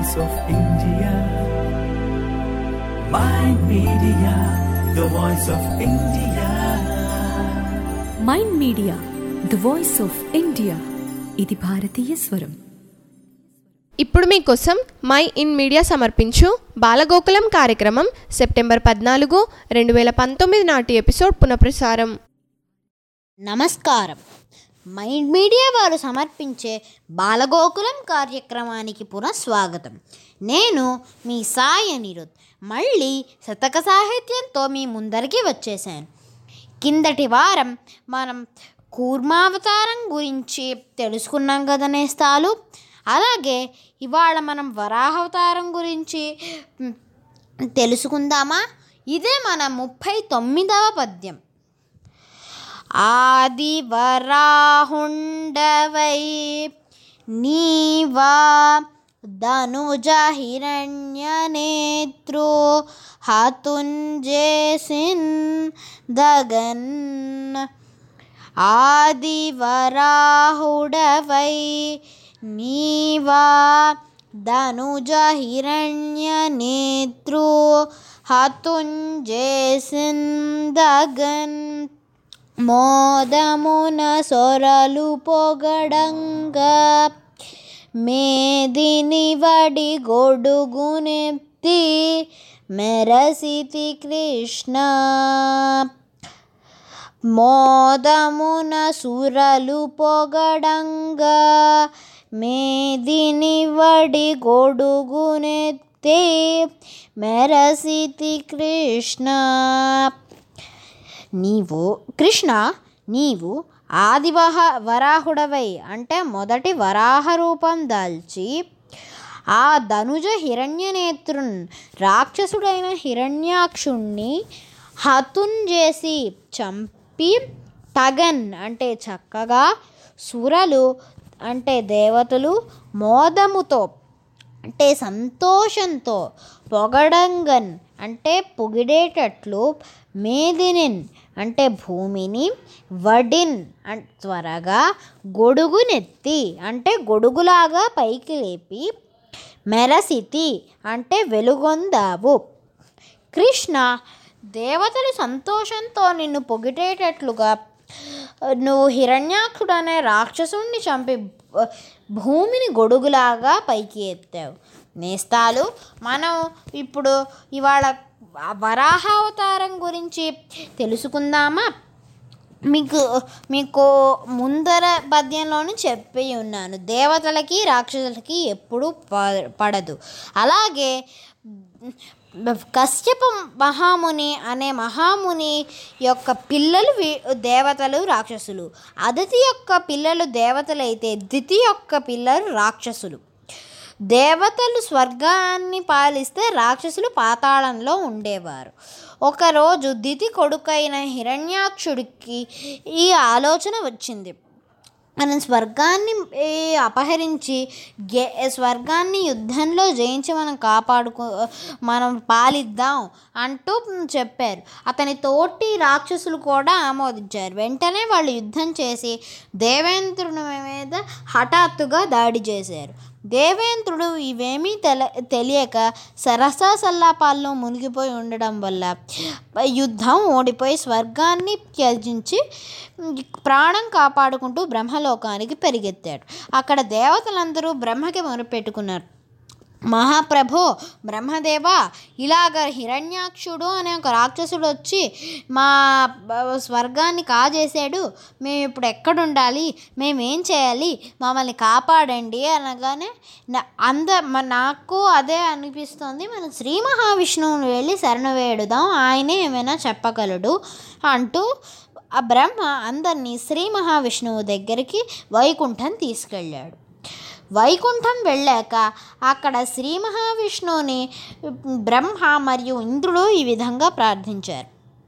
voice of India. Mind Media, the voice of India. Mind Media the voice of India ఇది భారతీయ స్వరం ఇప్పుడు మీకోసం మై ఇన్ మీడియా సమర్పించు బాలగోకులం కార్యక్రమం సెప్టెంబర్ పద్నాలుగు రెండు వేల పంతొమ్మిది నాటి ఎపిసోడ్ పునఃప్రసారం నమస్కారం మైండ్ మీడియా వారు సమర్పించే బాలగోకులం కార్యక్రమానికి పునఃస్వాగతం నేను మీ సాయి అనిరుద్ మళ్ళీ శతక సాహిత్యంతో మీ ముందరికి వచ్చేసాను కిందటి వారం మనం కూర్మావతారం గురించి తెలుసుకున్నాం కదా నేస్తాలు అలాగే ఇవాళ మనం వరాహవతారం గురించి మ్, తెలుసుకుందామా ఇదే మన ముప్పై తొమ్మిదవ పద్యం ఆదివరాహుండవై నీవా ధనుజ హిరణ్యనేత్రో హతుంజేసిన్ దగన్ ఆదివరాహుడవై నీవా ధనుజ హిరణ్యనేత్రో హతుంజేసిన్ దగన్ మోదమున సొరలు పొగడంగా మేదిని వడి గొడుగునెత్తి మెరసితి కృష్ణ మోదమున సురలు పొగడంగా మేదిని వడి గొడుగునెత్తి మెరసితి కృష్ణ నీవు కృష్ణ నీవు ఆదివహ వరాహుడవై అంటే మొదటి వరాహ రూపం దాల్చి ఆ ధనుజ హిరణ్యనేత్రున్ రాక్షసుడైన హిరణ్యాక్షుణ్ణి హతున్ చేసి చంపి తగన్ అంటే చక్కగా సురలు అంటే దేవతలు మోదముతో అంటే సంతోషంతో పొగడంగన్ అంటే పొగిడేటట్లు మేదినిన్ అంటే భూమిని వడిన్ అన్ త్వరగా గొడుగునెత్తి అంటే గొడుగులాగా పైకి లేపి మెరసితి అంటే వెలుగొందావు కృష్ణ దేవతలు సంతోషంతో నిన్ను పొగిడేటట్లుగా నువ్వు హిరణ్యాక్షుడు అనే రాక్షసుణ్ణి చంపి భ- భూమిని గొడుగులాగా పైకి ఎత్తావు నేస్తాలు మనం ఇప్పుడు ఇవాళ వరాహావతారం గురించి తెలుసుకుందామా మీకు మీకు ముందర పద్యంలోనే చెప్పి ఉన్నాను దేవతలకి రాక్షసులకి ఎప్పుడు ప- పడదు అలాగే కశ్యప మహాముని అనే మహాముని యొక్క పిల్లలు వి- దేవతలు రాక్షసులు అదితి యొక్క పిల్లలు దేవతలైతే దితి యొక్క పిల్లలు రాక్షసులు దేవతలు స్వర్గాన్ని పాలిస్తే రాక్షసులు పాతాళంలో ఉండేవారు ఒకరోజు దితి కొడుకైన హిరణ్యాక్షుడికి ఈ ఆలోచన వచ్చింది మనం స్వర్గాన్ని ఏ, అపహరించి గే స్వర్గాన్ని యుద్ధంలో జయించి మనం కాపాడుకో మనం పాలిద్దాం అంటూ చెప్పారు అతని తోటి రాక్షసులు కూడా ఆమోదించారు వెంటనే వాళ్ళు యుద్ధం చేసి దేవేంద్రుని మీద హఠాత్తుగా దాడి చేశారు దేవేంద్రుడు ఇవేమీ తెల తెలియక సరసా సల్లాపాల్లో మునిగిపోయి ఉండడం వల్ల యుద్ధం ఓడిపోయి స్వర్గాన్ని త్యజించి ప్రాణం కాపాడుకుంటూ బ్రహ్మలోకానికి పరిగెత్తాడు అక్కడ దేవతలందరూ బ్రహ్మకి మొరుపెట్టుకున్నారు మహాప్రభో బ్రహ్మదేవ ఇలాగ హిరణ్యాక్షుడు అనే ఒక రాక్షసుడు వచ్చి మా బ- స్వర్గాన్ని కాజేశాడు మేము ఇప్పుడు ఎక్కడుండాలి మేమేం చేయాలి మమ్మల్ని కాపాడండి అనగానే నా- అంద మ- నాకు అదే అనిపిస్తుంది మనం శ్రీ మహావిష్ణువుని వెళ్ళి శరణు వేడుదాం ఆయనే ఏమైనా చెప్పగలడు అంటూ ఆ బ్రహ్మ అందరినీ శ్రీ మహావిష్ణువు దగ్గరికి వైకుంఠం తీసుకెళ్ళాడు వైకుంఠం వెళ్ళాక అక్కడ శ్రీ మహావిష్ణువుని బ్రహ్మ మరియు ఇంద్రుడు ఈ విధంగా ప్రార్థించారు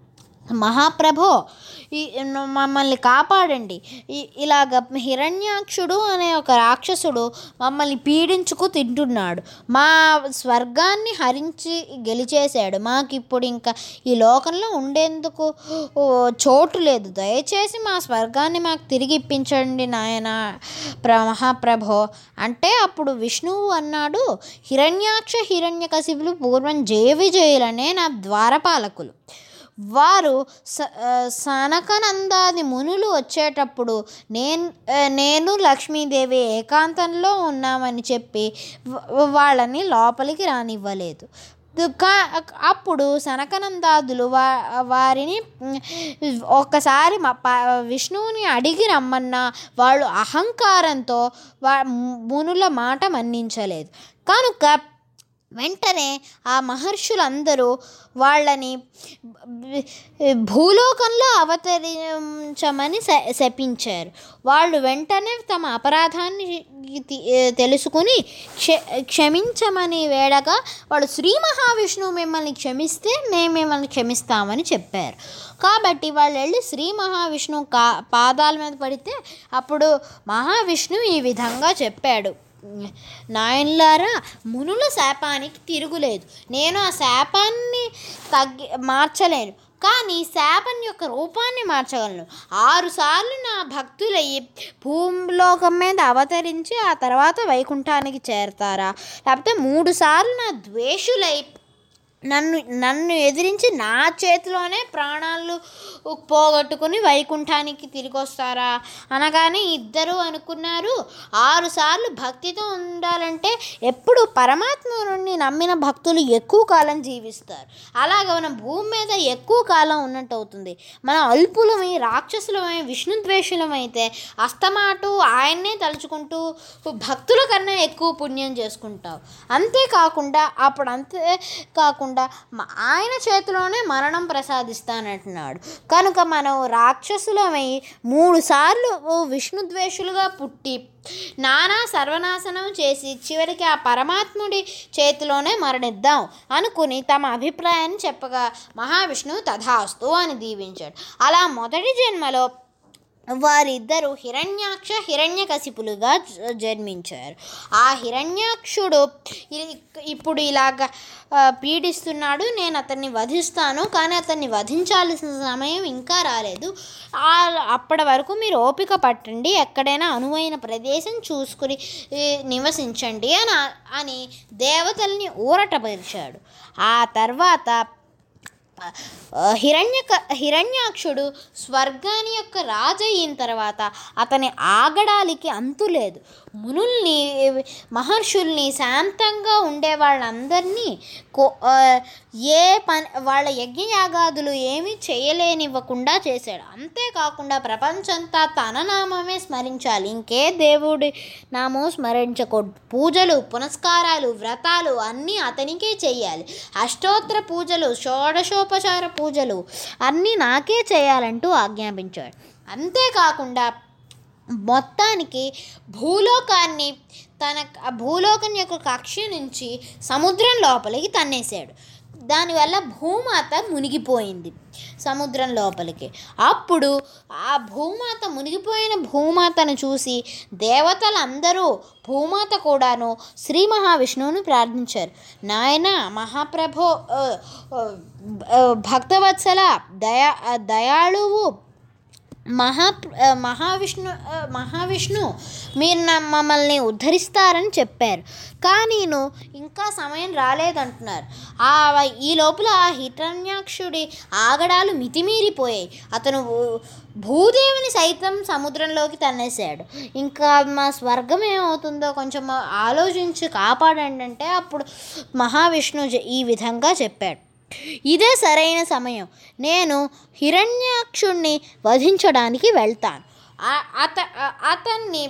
మహాప్రభో ఈ మమ్మల్ని కాపాడండి ఈ ఇలాగ హిరణ్యాక్షుడు అనే ఒక రాక్షసుడు మమ్మల్ని పీడించుకు తింటున్నాడు మా స్వర్గాన్ని హరించి గెలిచేశాడు మాకు ఇప్పుడు ఇంకా ఈ లోకంలో ఉండేందుకు ఓ, చోటు లేదు దయచేసి మా స్వర్గాన్ని మాకు తిరిగి ఇప్పించండి నాయన ప్ర మహాప్రభో అంటే అప్పుడు విష్ణువు అన్నాడు హిరణ్యాక్ష హిరణ్యకశిపులు పూర్వం జయ విజయులనే నా ద్వారపాలకులు వారు స ఆ, సనకనందాది మునులు వచ్చేటప్పుడు నేను ఆ, నేను లక్ష్మీదేవి ఏకాంతంలో ఉన్నామని చెప్పి వ- వాళ్ళని లోపలికి రానివ్వలేదు కా- అప్పుడు సనకనందాదులు వా వారిని మ్, ఒక్కసారి మ- ప- విష్ణువుని అడిగి రమ్మన్నా వాళ్ళు అహంకారంతో వా మునుల మాట మన్నించలేదు కనుక వెంటనే ఆ మహర్షులందరూ వాళ్ళని బ- భూలోకంలో అవతరించమని శ- శపించారు వాళ్ళు వెంటనే తమ అపరాధాన్ని తి- తెలుసుకుని క్ష క్షమించమని వేడగా వాళ్ళు శ్రీ మహావిష్ణువు మిమ్మల్ని క్షమిస్తే మేము మిమ్మల్ని క్షమిస్తామని చెప్పారు కాబట్టి వాళ్ళు వెళ్ళి శ్రీ మహావిష్ణువు కా పాదాల మీద పడితే అప్పుడు మహావిష్ణువు ఈ విధంగా చెప్పాడు నాయనలారా మునుల శాపానికి తిరుగులేదు నేను ఆ శాపాన్ని తగ్గి మార్చలేను కానీ శాపం యొక్క రూపాన్ని మార్చగలను ఆరుసార్లు నా భక్తులయ్యి భూలోకం మీద అవతరించి ఆ తర్వాత వైకుంఠానికి చేరతారా లేకపోతే మూడు సార్లు నా ద్వేషులై నన్ను నన్ను ఎదిరించి నా చేతిలోనే ప్రాణాలు పోగొట్టుకుని వైకుంఠానికి తిరిగి వస్తారా అనగానే ఇద్దరు అనుకున్నారు ఆరుసార్లు భక్తితో ఉండాలంటే ఎప్పుడు పరమాత్మని నమ్మిన భక్తులు ఎక్కువ కాలం జీవిస్తారు అలాగే మనం భూమి మీద ఎక్కువ కాలం ఉన్నట్టు అవుతుంది మనం అల్పులమై రాక్షసులమై విష్ణుద్వేషులమైతే అస్తమాటు ఆయన్నే తలుచుకుంటూ భక్తుల కన్నా ఎక్కువ పుణ్యం చేసుకుంటావు అంతేకాకుండా అప్పుడు అంతే కాకుండా మ- ఆయన చేతిలోనే మరణం ప్రసాదిస్తానంటున్నాడు కనుక మనం రాక్షసులమై మూడు సార్లు విష్ణుద్వేషులుగా పుట్టి నానా సర్వనాశనం చేసి చివరికి ఆ పరమాత్ముడి చేతిలోనే మరణిద్దాం అనుకుని తమ అభిప్రాయాన్ని చెప్పగా మహావిష్ణువు తథాస్తు అని దీవించాడు అలా మొదటి జన్మలో వారిద్దరూ హిరణ్యాక్ష హిరణ్యకశిపులుగా జ- జన్మించారు ఆ హిరణ్యాక్షుడు ఇ- ఇప్పుడు ఇలాగ ఆ, పీడిస్తున్నాడు నేను అతన్ని వధిస్తాను కానీ అతన్ని వధించాల్సిన సమయం ఇంకా రాలేదు ఆ అప్పటి వరకు మీరు ఓపిక పట్టండి ఎక్కడైనా అనువైన ప్రదేశం చూసుకుని ఈ, నివసించండి అని ఆ- అని దేవతల్ని ఊరటపరిచాడు ఆ తర్వాత ఆ, హిరణ్యక హిరణ్యాక్షుడు స్వర్గాని యొక్క రాజు అయిన తర్వాత అతని ఆగడాలికి అంతు లేదు మునుల్ని మహర్షుల్ని శాంతంగా ఉండే వాళ్ళందరినీ కో ఆ, ఏ పని వాళ్ళ యజ్ఞయాగాదులు ఏమీ చేయలేనివ్వకుండా చేశాడు అంతేకాకుండా ప్రపంచంతా తన నామమే స్మరించాలి ఇంకే దేవుడి నామం స్మరించకూడదు పూజలు పునస్కారాలు వ్రతాలు అన్నీ అతనికే చెయ్యాలి అష్టోత్తర పూజలు షోడశోపచార పూజలు అన్నీ నాకే చేయాలంటూ ఆజ్ఞాపించాడు అంతేకాకుండా మొత్తానికి భూలోకాన్ని తన ఆ భూలోకం యొక్క కక్ష నుంచి సముద్రం లోపలికి తన్నేశాడు దానివల్ల భూమాత మునిగిపోయింది సముద్రం లోపలికి అప్పుడు ఆ భూమాత మునిగిపోయిన భూమాతను చూసి దేవతలందరూ భూమాత కూడాను శ్రీ మహావిష్ణువుని ప్రార్థించారు నాయన మహాప్రభో ఆ, ఆ, ఆ, భక్తవత్సల దయా దయాళువు మహా మహావిష్ణు ఆ, మహావిష్ణు మీరు నా మమ్మల్ని ఉద్ధరిస్తారని చెప్పారు కానీను ఇంకా సమయం రాలేదంటున్నారు ఆ ఈ లోపల ఆ హిరణ్యాక్షుడి ఆగడాలు మితిమీరిపోయాయి అతను భూ- భూదేవిని సైతం సముద్రంలోకి తన్నేశాడు ఇంకా మా స్వర్గం ఏమవుతుందో కొంచెం ఆలోచించి కాపాడండి అంటే అప్పుడు మహావిష్ణు జ- ఈ విధంగా చెప్పాడు ఇదే సరైన సమయం నేను హిరణ్యాక్షుణ్ణి వధించడానికి వెళ్తాను ఆ- అత ఆ- అతన్ని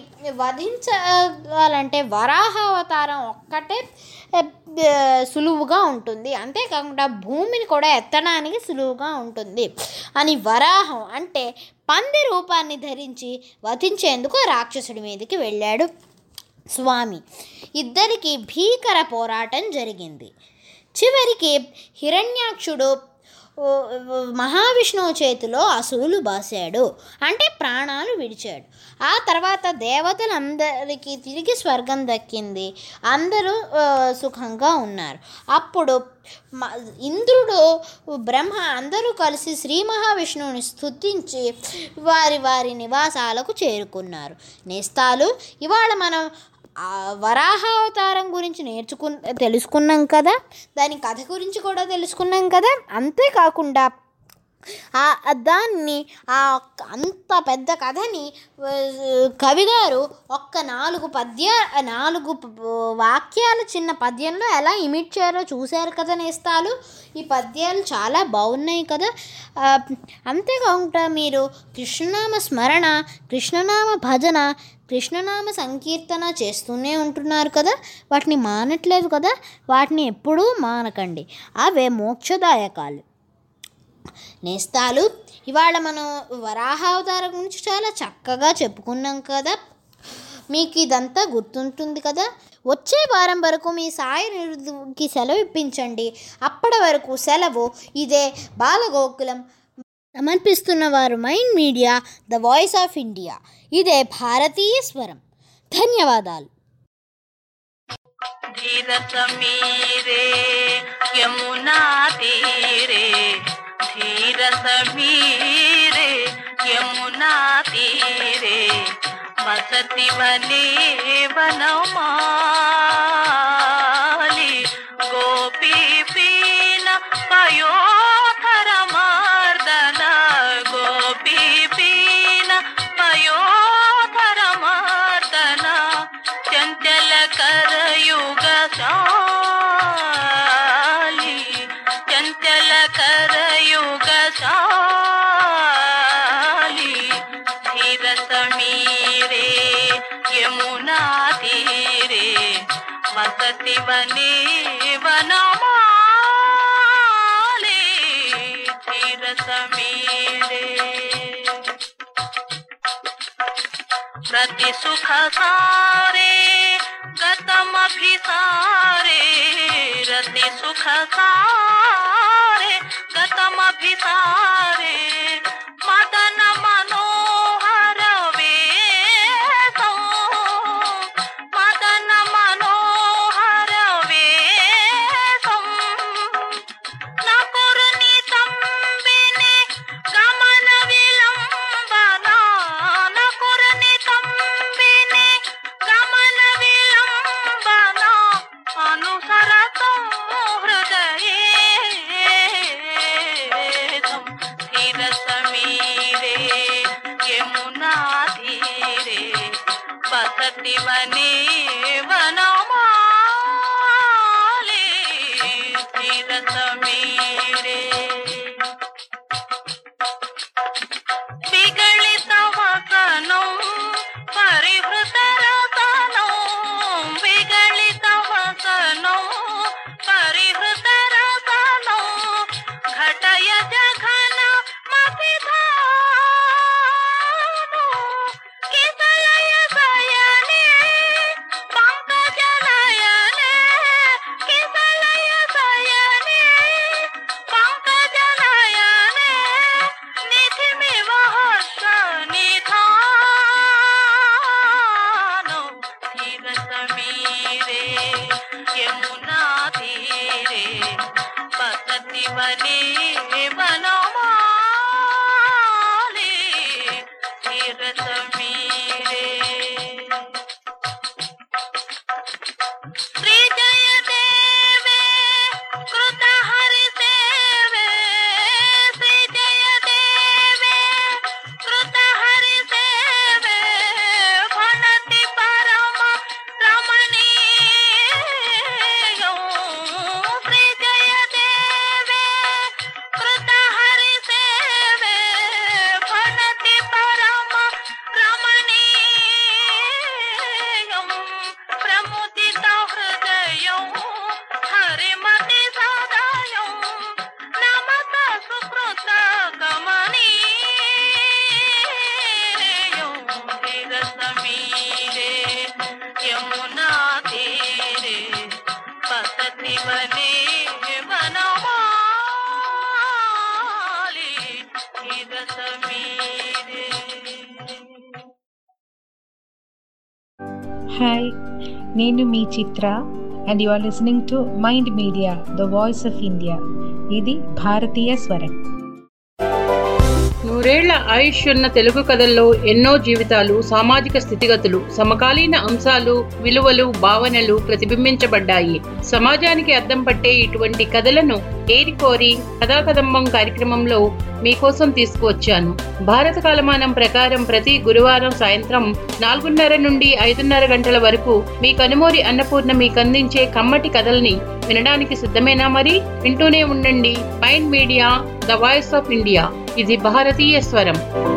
వధించాలంటే వరాహ అవతారం ఒక్కటే ఎ, ఎ, సులువుగా ఉంటుంది అంతేకాకుండా భూమిని కూడా ఎత్తడానికి సులువుగా ఉంటుంది అని వరాహం అంటే పంది రూపాన్ని ధరించి వధించేందుకు రాక్షసుడి మీదకి వెళ్ళాడు స్వామి ఇద్దరికి భీకర పోరాటం జరిగింది చివరికి హిరణ్యాక్షుడు ఓ, ఓ, మహావిష్ణువు చేతిలో అసువులు బాసాడు అంటే ప్రాణాలు విడిచాడు ఆ తర్వాత దేవతలందరికీ తిరిగి స్వర్గం దక్కింది అందరూ ఆ, సుఖంగా ఉన్నారు అప్పుడు మ- ఇంద్రుడు బ్రహ్మ అందరూ కలిసి శ్రీ మహావిష్ణువుని స్తుతించి వారి వారి నివాసాలకు చేరుకున్నారు నేస్తాలు ఇవాళ మనం ఆ వరాహావతారం గురించి నేర్చుకు తెలుసుకున్నాం కదా దాని కథ గురించి కూడా తెలుసుకున్నాం కదా అంతేకాకుండా ఆ ఆ దాన్ని ఆ ఒక్క- అంత పెద్ద కథని ఆ, కవిగారు ఒక్క నాలుగు పద్య నాలుగు ప- వాక్యాల చిన్న పద్యంలో ఎలా ఇమిట్ చేయారో చూశారు కదా నేస్తాలు ఈ పద్యాలు చాలా బాగున్నాయి కదా ఆ, అంతేకాకుండా మీరు కృష్ణనామ స్మరణ కృష్ణనామ భజన కృష్ణనామ సంకీర్తన చేస్తూనే ఉంటున్నారు కదా వాటిని మానట్లేదు కదా వాటిని ఎప్పుడూ మానకండి అవే మోక్షదాయకాలు నేస్తాలు ఇవాళ మనం వరాహావతారం గురించి చాలా చక్కగా చెప్పుకున్నాం కదా మీకు ఇదంతా గుర్తుంటుంది కదా వచ్చే వారం వరకు మీ సాయి నిరుకి సెలవు ఇప్పించండి అప్పటి వరకు సెలవు ఇదే బాలగోకులం సమర్పిస్తున్న వారు Mind Media the voice of India ఇదే భారతీయ స్వరం ధన్యవాదాలు धीर समीरे यमुना तीरे धीर समीरे यमुना तीरे बसति बने वनमाली गोपी पीन पयोधर मर्दन गोपी पीन पयोधर मर्दन चंचल कर युग शाली चंचल कर युग शाली धीर समीरे यमुना तीरे वसति बने वनमाले धीर समीरे प्रति सुख सारे गतमभिसारे रति सुख सारे गतमभिसारे मदन मनोहर वेशौ मदन मनोहर वेशौ न कुरुनि तम्बिनि गमन विलम्बना न कुरुनि तम्बिनि गमन विलम्बना अनुसरतं हृदये धीर समीरे यमुना तीरे बसति वने वनमाले धीर समीरे विगलित वसनो परिहृत रसनो विगलित वसनो परिहृत रसनो घटय जघन मतिधानो किसलय शयने पङ्कजनयने किसलय शयने पङ्कजनयने निधिमिव हर्षनिधानो धीर समीरे यमुना तीरे बसति वने वनमाले धीर समीरे श्री जय देवे कृत हरि सेवे श्री जय देवे कृत हरि सेवे भणति परम रमणीय श्री जय देवे कृत हरि सेवे भणति परम रमणीयम् प्रमुदित हृदयं हरिमति सदयं नमत सुकृत गमनीयं गिर समीरे यमुना तीरे बसति वने वनमाले నేను మీ Chitra and you are listening to Mind Media the voice of India ఇది భారతీయ స్వరం నూరేళ్ల ఆయుష్ ఉన్న తెలుగు కథల్లో ఎన్నో జీవితాలు సామాజిక స్థితిగతులు సమకాలీన అంశాలు విలువలు భావనలు ప్రతిబింబించబడ్డాయి సమాజానికి అద్దం పట్టే ఇటువంటి కథలను ఏరికోరి కథాకదంబం కార్యక్రమంలో మీకోసం తీసుకువచ్చాను భారత కాలమానం ప్రకారం ప్రతి గురువారం సాయంత్రం నాలుగున్నర నుండి ఐదున్నర గంటల వరకు మీ కనుమూరి అన్నపూర్ణ మీకు అందించే కమ్మటి కథల్ని వినడానికి సిద్ధమేనా మరి వింటూనే ఉండండి Mind Media the voice of India ఇది భారతీయ స్వరం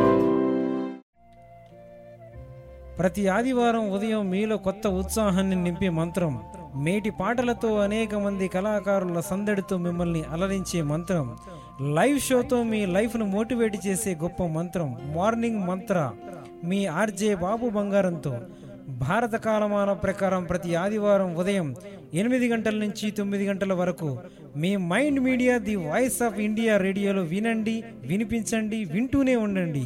ప్రతి ఆదివారం ఉదయం మీలో కొత్త ఉత్సాహాన్ని నింపే మంత్రం మేటి పాటలతో అనేక మంది కళాకారుల సందడితో మిమ్మల్ని అలరించే మంత్రం లైవ్ షోతో మీ లైఫ్ను మోటివేట్ చేసే గొప్ప మంత్రం మార్నింగ్ మంత్ర మీ ఆర్జే బాబు బంగారంతో భారత కాలమాన ప్రకారం ప్రతి ఆదివారం ఉదయం ఎనిమిది గంటల నుంచి తొమ్మిది గంటల వరకు మీ Mind Media the voice of India రేడియోలో వినండి వినిపించండి వింటూనే ఉండండి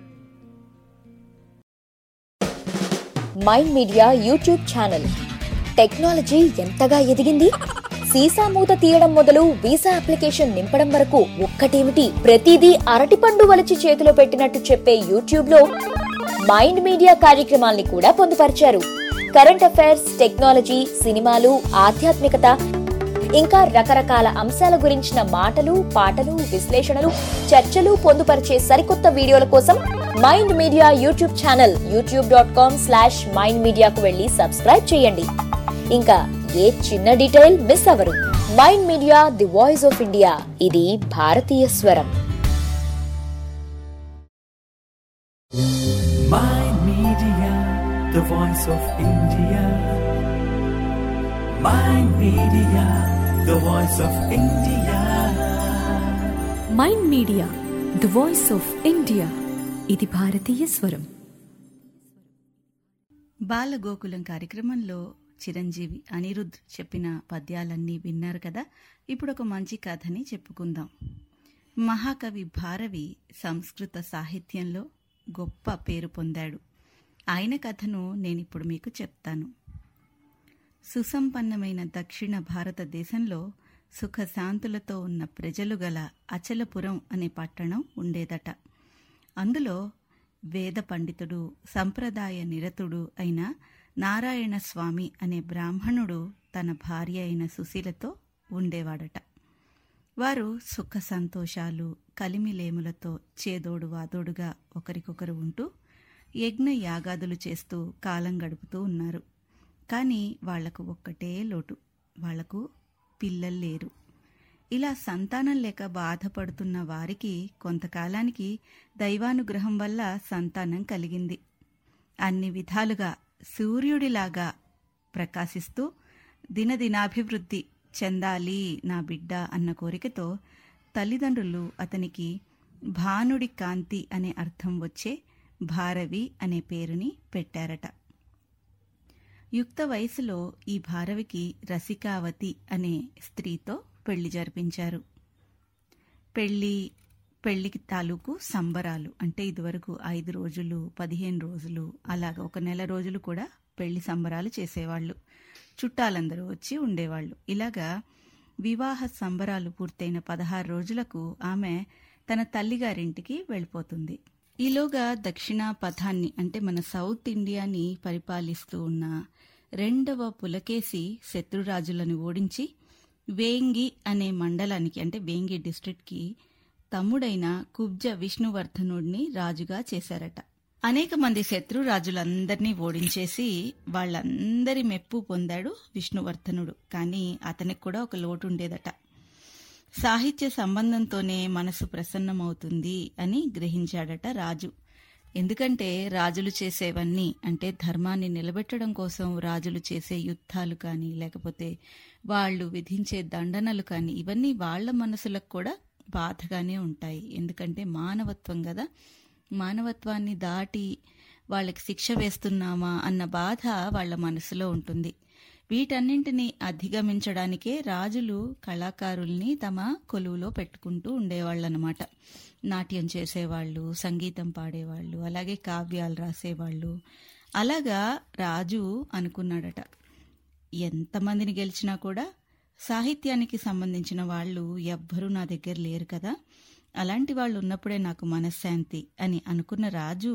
Mind Media YouTube channel technology ఎంతగా ఎదిగింది సీసా మూత తీయడం మొదలు వీసా అప్లికేషన్ నింపడం వరకు ఒక్కటేమిటి ప్రతిదీ అరటిపండు వలిచి చేతిలో పెట్టినట్టు చెప్పే యూట్యూబ్ లో మైండ్ మీడియా కార్యక్రమాల్ని కూడా పొందుపరిచారు కరెంట్ అఫైర్స్ టెక్నాలజీ సినిమాలు ఆధ్యాత్మికత ఇంకా రకరకాల అంశాల గురించిన మాటలు పాటలు విశ్లేషణలు చర్చలు పొందుపరిచే సరికొత్త వీడియోల కోసం Mind Media YouTube channel YouTube dot com slash Mind మీడియాకు వెళ్ళి సబ్స్క్రైబ్ చేయండి ఇంకా ఏ చిన్న డీటెయిల్ మిస్ అవ్వరు Mind Media the voice of India ఇది భారతీయ స్వరం Mind Media, the voice of India. Mind Media, the voice of India. Mind Media the voice of India ఇది భారతీయ స్వరం బాలగోకులం కార్యక్రమంలో చిరంజీవి అనిరుద్ చెప్పిన పద్యాలన్నీ విన్నారు కదా ఇప్పుడు ఒక మంచి కథని చెప్పుకుందాం మహాకవి భారవి సంస్కృత సాహిత్యంలో గొప్ప పేరు పొందాడు ఆయన కథను నేనిప్పుడు మీకు చెప్తాను సుసంపన్నమైన దక్షిణ భారతదేశంలో సుఖశాంతులతో ఉన్న ప్రజలు గల అచలపురం అనే పట్టణం ఉండేదట అందులో వేద పండితుడు సంప్రదాయ నిరతుడు అయిన నారాయణ స్వామి అనే బ్రాహ్మణుడు తన భార్య అయిన సుశీలతో ఉండేవాడట వారు సుఖ సంతోషాలు కలిమిలేములతో చేదోడు వాదోడుగా ఒకరికొకరు ఉంటూ యజ్ఞ యాగాదులు చేస్తూ కాలం గడుపుతూ ఉన్నారు కానీ వాళ్లకు ఒక్కటే లోటు వాళ్లకు పిల్లలు లేరు ఇలా సంతానం లేక బాధపడుతున్న వారికి కొంతకాలానికి దైవానుగ్రహం వల్ల సంతానం కలిగింది అన్ని విధాలుగా సూర్యుడిలాగా ప్రకాశిస్తూ దినదినాభివృద్ధి చెందాలి నా బిడ్డ అన్న కోరికతో తల్లిదండ్రులు అతనికి భానుడి కాంతి అనే అర్థం వచ్చే భారవి అనే పేరుని పెట్టారట యుక్త వయసులో ఈ భారవికి రసికావతి అనే స్త్రీతో పెళ్లి జరిపించారు పెళ్లి పెళ్లికి తాలూకు సంబరాలు అంటే ఇదివరకు ఐదు రోజులు పదిహేను రోజులు అలాగ ఒక నెల రోజులు కూడా పెళ్లి సంబరాలు చేసేవాళ్ళు చుట్టాలందరూ వచ్చి ఉండేవాళ్ళు ఇలాగా వివాహ సంబరాలు పూర్తయిన పదహారు రోజులకు ఆమె తన తల్లిగారింటికి వెళ్ళిపోతుంది ఈలోగా దక్షిణ పథాన్ని అంటే మన సౌత్ ఇండియాని పరిపాలిస్తూ ఉన్న రెండవ పులకేసి శత్రురాజులను ఓడించి వేంగి అనే మండలానికి అంటే వేంగి డిస్ట్రిక్ట్కి తమ్ముడైన కుబ్జ విష్ణువర్ధనుడిని రాజుగా చేశారట అనేక మంది శత్రురాజులందరినీ ఓడించేసి వాళ్ళందరి మెప్పు పొందాడు విష్ణువర్ధనుడు కానీ అతనికి కూడా ఒక లోటు ఉండేదట సాహిత్య సంబంధంతోనే మనసు ప్రసన్నమవుతుంది అని గ్రహించాడట రాజు ఎందుకంటే రాజులు చేసేవన్నీ అంటే ధర్మాన్ని నిలబెట్టడం కోసం రాజులు చేసే యుద్ధాలు కానీ లేకపోతే వాళ్ళు విధించే దండనలు కానీ ఇవన్నీ వాళ్ళ మనసులకు కూడా బాధగానే ఉంటాయి ఎందుకంటే మానవత్వం కదా మానవత్వాన్ని దాటి వాళ్ళకి శిక్ష వేస్తున్నామా అన్న బాధ వాళ్ళ మనసులో ఉంటుంది వీటన్నింటినీ అధిగమించడానికే రాజులు కళాకారుల్ని తమ కొలువులో పెట్టుకుంటూ ఉండేవాళ్ళనమాట నాట్యం చేసేవాళ్ళు సంగీతం పాడేవాళ్ళు అలాగే కావ్యాలు రాసేవాళ్ళు అలాగా రాజు అనుకున్నాడట ఎంతమందిని గెలిచినా కూడా సాహిత్యానికి సంబంధించిన వాళ్ళు ఎవ్వరూ నా దగ్గర లేరు కదా అలాంటి వాళ్ళు ఉన్నప్పుడే నాకు మనశ్శాంతి అని అనుకున్న రాజు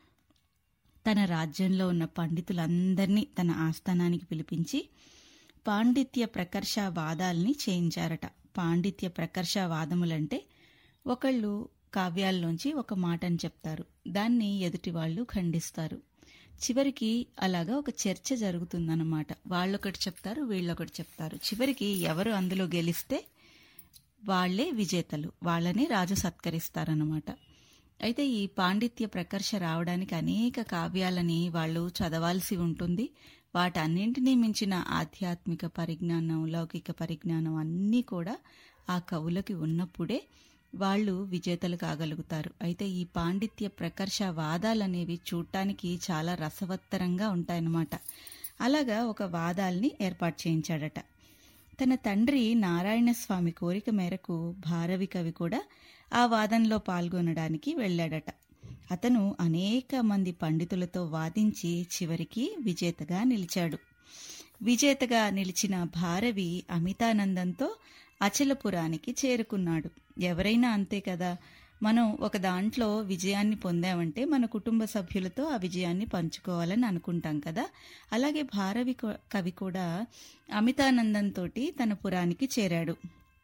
తన రాజ్యంలో ఉన్న పండితులందరినీ తన ఆస్థానానికి పిలిపించి పాండిత్య ప్రకర్ష వాదాల్ని చేయించారట పాండిత్య ప్రకర్ష వాదములంటే ఒకళ్ళు కావ్యాల్లోంచి ఒక మాటని చెప్తారు దాన్ని ఎదుటి వాళ్ళు ఖండిస్తారు చివరికి అలాగా ఒక చర్చ జరుగుతుందన్నమాట వాళ్ళొకటి చెప్తారు వీళ్ళొకటి చెప్తారు చివరికి ఎవరు అందులో గెలిస్తే వాళ్లే విజేతలు వాళ్ళని రాజు సత్కరిస్తారన్నమాట అయితే ఈ పాండిత్య ప్రకర్ష రావడానికి అనేక కావ్యాలని వాళ్ళు చదవాల్సి ఉంటుంది వాటన్నింటినీ మించిన ఆధ్యాత్మిక పరిజ్ఞానం లౌకిక పరిజ్ఞానం అన్నీ కూడా ఆ కవులకి ఉన్నప్పుడే వాళ్ళు విజేతలు కాగలుగుతారు అయితే ఈ పాండిత్య ప్రకర్ష వాదాలనేవి చూడటానికి చాలా రసవత్తరంగా ఉంటాయన్నమాట అలాగా ఒక వాదాల్ని ఏర్పాటు చేయించాడట తన తండ్రి నారాయణ స్వామి కోరిక మేరకు భారవి కవి కూడా ఆ వాదంలో పాల్గొనడానికి వెళ్ళాడట అతను అనేక మంది పండితులతో వాదించి చివరికి విజేతగా నిలిచాడు విజేతగా నిలిచిన భారవి అమితానందంతో అచలపురానికి చేరుకున్నాడు ఎవరైనా అంతే కదా మనం ఒక దాంట్లో విజయాన్ని పొందామంటే మన కుటుంబ సభ్యులతో ఆ విజయాన్ని పంచుకోవాలని అనుకుంటాం కదా అలాగే భారవి కో- కవి కూడా అమితానందంతో తన పురానికి చేరాడు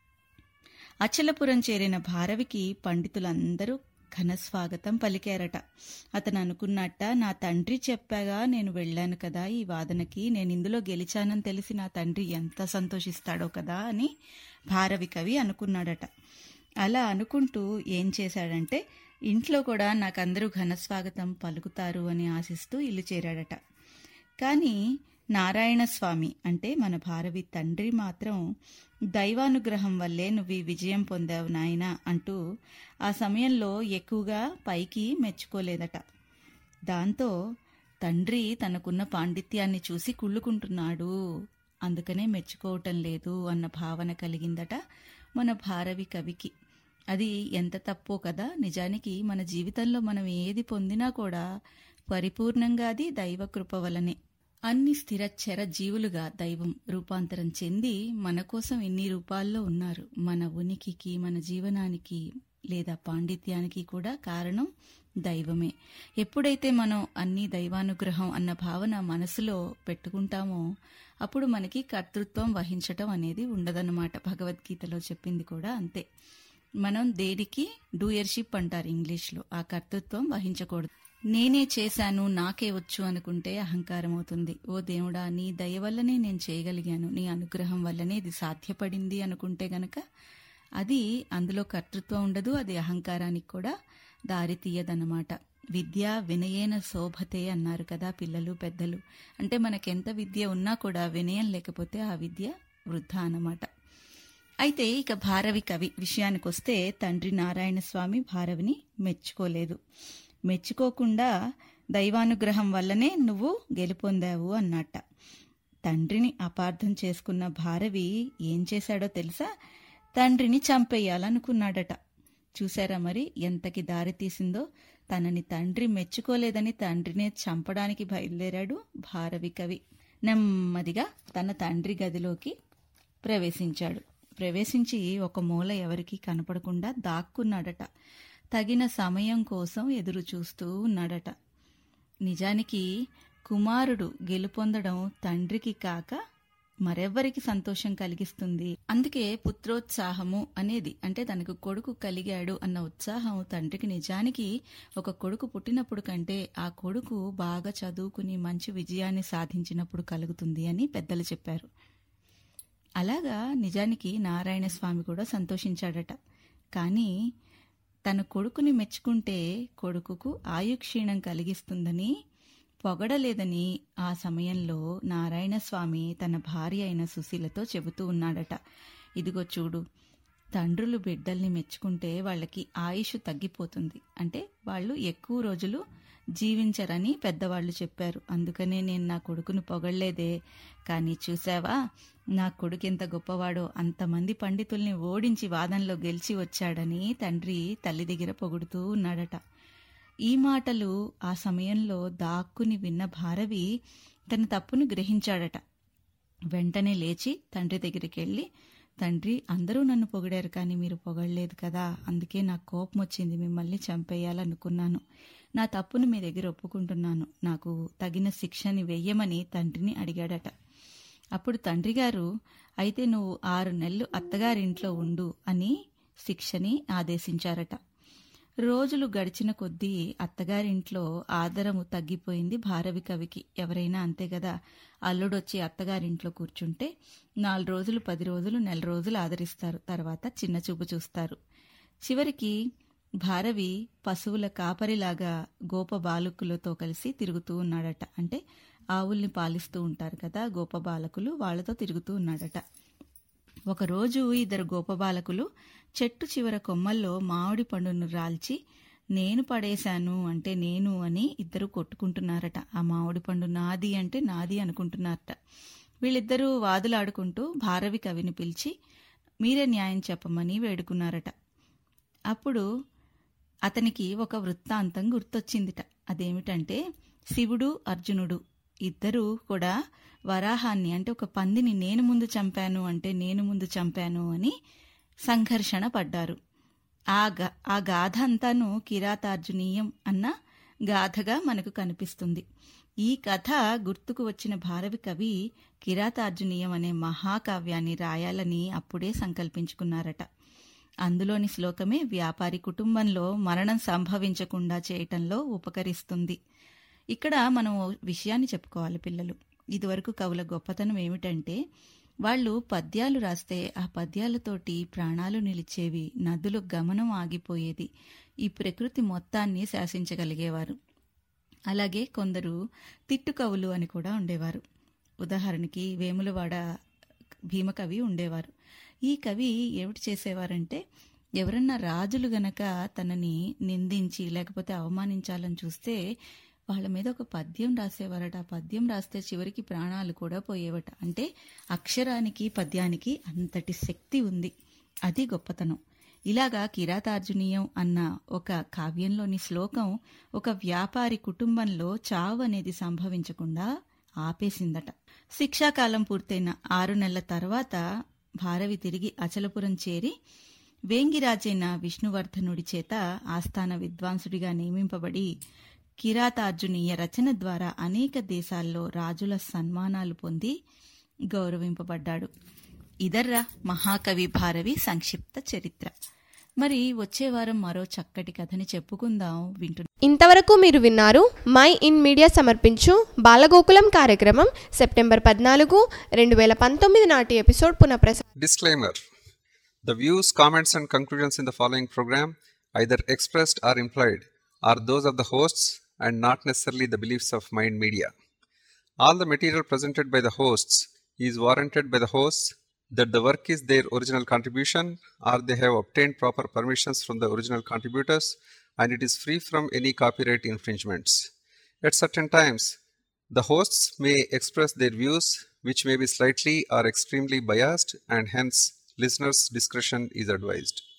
అచలపురం చేరిన భారవికి పండితులందరూ ఘన స్వాగతం పలికారట అతను అనుకున్నట్ట నా తండ్రి చెప్పాగా నేను వెళ్ళాను కదా ఈ వాదనకి నేను ఇందులో గెలిచానని తెలిసి నా తండ్రి ఎంత సంతోషిస్తాడో కదా అని భారవి కవి అనుకున్నాడట అలా అనుకుంటూ ఏం చేశాడంటే ఇంట్లో కూడా నాకందరూ ఘన స్వాగతం పలుకుతారు అని ఆశిస్తూ ఇల్లు చేరాడట కానీ నారాయణ స్వామి అంటే మన భారవి తండ్రి మాత్రం దైవానుగ్రహం వల్లే నువ్వు ఈ విజయం పొందావు నాయనా అంటూ ఆ సమయంలో ఎక్కువగా పైకి మెచ్చుకోలేదట దాంతో తండ్రి తనకున్న పాండిత్యాన్ని చూసి కుళ్ళుకుంటున్నాడు అందుకనే మెచ్చుకోవటం లేదు అన్న భావన కలిగిందట మన భారవి కవికి అది ఎంత తప్పో కదా నిజానికి మన జీవితంలో మనం ఏది పొందినా కూడా పరిపూర్ణంగా అది దైవ కృప వలనే అన్ని స్థిరచర జీవులుగా దైవం రూపాంతరం చెంది మన కోసం ఇన్ని రూపాల్లో ఉన్నారు మన ఉనికికి మన జీవనానికి లేదా పాండిత్యానికి కూడా కారణం దైవమే ఎప్పుడైతే మనం అన్ని దైవానుగ్రహం అన్న భావన మనసులో పెట్టుకుంటామో అప్పుడు మనకి కర్తృత్వం వహించటం అనేది ఉండదన్నమాట భగవద్గీతలో చెప్పింది కూడా అంతే మనం దేనికి డూయర్షిప్ అంటారు ఇంగ్లీష్లో ఆ కర్తృత్వం వహించకూడదు నేనే చేశాను నాకే వచ్చు అనుకుంటే అహంకారం అవుతుంది ఓ దేవుడా నీ దయ వల్లనే నేను చేయగలిగాను నీ అనుగ్రహం వల్లనే ఇది సాధ్యపడింది అనుకుంటే గనక అది అందులో కర్తృత్వం ఉండదు అది అహంకారానికి కూడా దారి తీయదన్నమాట విద్య వినయేన శోభతే అన్నారు కదా పిల్లలు పెద్దలు అంటే మనకెంత విద్య ఉన్నా కూడా వినయం లేకపోతే ఆ విద్య వృద్ధా అన్నమాట అయితే ఇక భారవి కవి విషయానికొస్తే తండ్రి నారాయణ స్వామి భారవిని మెచ్చుకోలేదు మెచ్చుకోకుండా దైవానుగ్రహం వల్లనే నువ్వు గెలుపొందావు అన్నట్ట తండ్రిని అపార్థం చేసుకున్న భారవి ఏం చేశాడో తెలుసా తండ్రిని చంపేయాలనుకున్నాడట చూశారా మరి ఎంతకి దారి తీసిందో తనని తండ్రి మెచ్చుకోలేదని తండ్రినే చంపడానికి బయలుదేరాడు భారవి కవి నెమ్మదిగా తన తండ్రి గదిలోకి ప్రవేశించాడు ప్రవేశించి ఒక మూల ఎవరికీ కనపడకుండా దాక్కున్నాడట తగిన సమయం కోసం ఎదురు చూస్తూ ఉన్నాడట నిజానికి కుమారుడు గెలుపొందడం తండ్రికి కాక మరెవ్వరికి సంతోషం కలిగిస్తుంది అందుకే పుత్రోత్సాహము అనేది అంటే తనకు కొడుకు కలిగాడు అన్న ఉత్సాహం తండ్రికి నిజానికి ఒక కొడుకు పుట్టినప్పుడు కంటే ఆ కొడుకు బాగా చదువుకుని మంచి విజయాన్ని సాధించినప్పుడు కలుగుతుంది అని పెద్దలు చెప్పారు అలాగా నిజానికి నారాయణ స్వామి కూడా సంతోషించాడట కానీ తన కొడుకుని మెచ్చుకుంటే కొడుకుకు ఆయుక్షీణం కలిగిస్తుందని పొగడలేదని ఆ సమయంలో నారాయణ స్వామి తన భార్య అయిన సుశీలతో చెబుతూ ఉన్నాడట ఇదిగో చూడు తండ్రులు బిడ్డల్ని మెచ్చుకుంటే వాళ్ళకి ఆయుష్ తగ్గిపోతుంది అంటే వాళ్ళు ఎక్కువ రోజులు జీవించరని పెద్దవాళ్ళు చెప్పారు అందుకనే నేను నా కొడుకును పొగళ్లేదే కానీ చూసావా నా కొడుకు ఎంత గొప్పవాడో అంతమంది పండితుల్ని ఓడించి వాదంలో గెలిచి వచ్చాడని తండ్రి తల్లి దగ్గర పొగుడుతూ ఉన్నాడట ఈ మాటలు ఆ సమయంలో దాక్కుని విన్న భారవి తన తప్పును గ్రహించాడట వెంటనే లేచి తండ్రి దగ్గరికి వెళ్ళి తండ్రి అందరూ నన్ను పొగిడారు కానీ మీరు పొగడలేదు కదా అందుకే నాకు కోపం వచ్చింది మిమ్మల్ని చంపేయాలనుకున్నాను నా తప్పును మీ దగ్గర ఒప్పుకుంటున్నాను నాకు తగిన శిక్షని వెయ్యమని తండ్రిని అడిగాడట అప్పుడు తండ్రి గారు అయితే నువ్వు ఆరు నెలలు అత్తగారింట్లో ఉండు అని శిక్షని ఆదేశించారట రోజులు గడిచిన కొద్దీ అత్తగారింట్లో ఆదరము తగ్గిపోయింది భారవి కవికి ఎవరైనా అంతే కదా అల్లుడొచ్చి అత్తగారింట్లో కూర్చుంటే నాలుగు రోజులు పది రోజులు నెల రోజులు ఆదరిస్తారు తర్వాత చిన్న చూపు చూస్తారు చివరికి భారవి పశువుల కాపరిలాగా గోప బాలకులతో కలిసి తిరుగుతూ ఉన్నాడట అంటే ఆవుల్ని పాలిస్తూ ఉంటారు కదా గోప బాలకులు వాళ్లతో తిరుగుతూ ఉన్నాడట ఒకరోజు ఇద్దరు గోపబాలకులు చెట్టు చివర కొమ్మల్లో మామిడి పండును రాల్చి నేను పడేశాను అంటే నేను అని ఇద్దరు కొట్టుకుంటున్నారట ఆ మామిడి పండు నాది అంటే నాది అనుకుంటున్నారట వీళ్ళిద్దరూ వాదులాడుకుంటూ భారవి కవిని పిలిచి మీరే న్యాయం చెప్పమని వేడుకున్నారట అప్పుడు అతనికి ఒక వృత్తాంతం గుర్తొచ్చిందిట అదేమిటంటే శివుడు అర్జునుడు ఇద్దరూ కూడా వరాహాన్ని అంటే ఒక పందిని నేను ముందు చంపాను అంటే నేను ముందు చంపాను అని సంఘర్షణ పడ్డారు ఆ గా ఆ గాథ అంతాను కిరాతార్జునీయం అన్న గాథగా మనకు కనిపిస్తుంది ఈ కథ గుర్తుకు వచ్చిన భారవి కవి కిరాతార్జునీయం అనే మహాకావ్యాన్ని రాయాలని అప్పుడే సంకల్పించుకున్నారట అందులోని శ్లోకమే వ్యాపారి కుటుంబంలో మరణం సంభవించకుండా చేయటంలో ఉపకరిస్తుంది ఇక్కడ మనం ఓ విషయాన్ని చెప్పుకోవాలి పిల్లలు ఇదివరకు కవుల గొప్పతనం ఏమిటంటే వాళ్ళు పద్యాలు రాస్తే ఆ పద్యాలతోటి ప్రాణాలు నిలిచేవి నదులు గమనం ఆగిపోయేది ఈ ప్రకృతి మొత్తాన్ని శాసించగలిగేవారు అలాగే కొందరు తిట్టు కవులు అని కూడా ఉండేవారు ఉదాహరణకి వేములవాడ భీమకవి ఉండేవారు ఈ కవి ఏమిటి చేసేవారంటే ఎవరన్నా రాజులు గనక తనని నిందించి లేకపోతే అవమానించాలని చూస్తే వాళ్ళ మీద ఒక పద్యం రాసేవారట ఆ పద్యం రాస్తే చివరికి ప్రాణాలు కూడా పోయేవట అంటే అక్షరానికి పద్యానికి అంతటి శక్తి ఉంది అది గొప్పతనం ఇలాగా కిరాతార్జునీయం అన్న ఒక కావ్యంలోని శ్లోకం ఒక వ్యాపారి కుటుంబంలో చావు అనేది సంభవించకుండా ఆపేసిందట శిక్షాకాలం పూర్తయిన ఆరు నెలల తర్వాత భారవి తిరిగి అచలపురం చేరి వేంగిరాజైన విష్ణువర్ధనుడి చేత ఆస్థాన విద్వాంసుడిగా నియమింపబడి కిరాతార్జునీయ రచన ద్వారా అనేక దేశాల్లో రాజుల సన్మానాలు పొంది గౌరవింపబడ్డాడు ఇదర్రా మహాకవి భారవి సంక్షిప్త చరిత్ర మరి వచ్చే వారం మరో చక్కటి కథని చెప్పుకుందాం వింటు ఇంతవరకు మీరు విన్నారు మై ఇన్ మీడియా సమర్పించు బాలగోకులం కార్యక్రమం సెప్టెంబర్ పద్నాలుగు రెండు వేల పంతొమ్మిది నాటి ఎపిసోడ్ పునఃప్రసారం Disclaimer The views, comments, and conclusions in the following program, either expressed or implied, are those of the hosts and not necessarily the beliefs of Mind Media. All the material presented by the hosts is warranted by the hosts that the work is their original contribution or they have obtained proper permissions from the original contributors and it is free from any copyright infringements. At certain times, the hosts may express their views, which may be slightly or extremely biased, and hence listeners' discretion is advised.